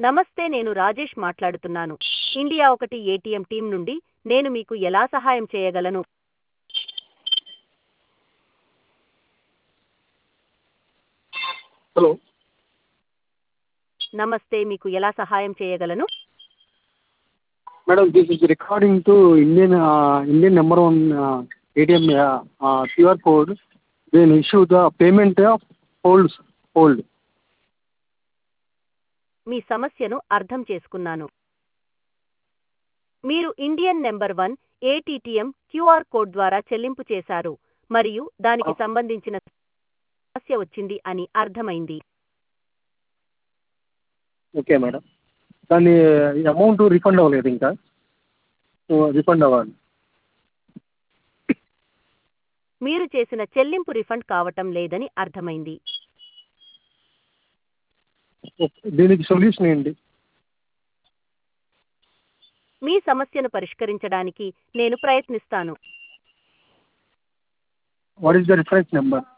నమస్తే నేను రాజేష్ మాట్లాడుతున్నాను ఇండియా ఒకటి ఏటీఎం టీం నుండి నేను మీకు ఎలా సహాయం చేయగలను హలో నమస్తే మీకు ఎలా సహాయం చేయగలను madam this is recording to Indian Indian number one ATM QR code then issue the payment hold hold మీ సమస్యను అర్థం చేసుకున్నాను మీరు Indian number one ATM QR code ద్వారా చెల్లింపు చేశారు మరియు దానికి సంబంధించిన సమస్య వచ్చింది అని అర్థమైంది ఓకే మేడం దాని అమౌంట్ రిఫండ్ అవ్వలేదు ఇంకా సో రిఫండ్ అవ్వాలి మీరు చేసిన చెల్లింపు రిఫండ్ కావటం లేదని అర్థమైంది ఓకే. దీనికి సొల్యూషన్ ఏంటి మీ సమస్యను పరిష్కరించడానికి నేను ప్రయత్నిస్తాను what is the reference number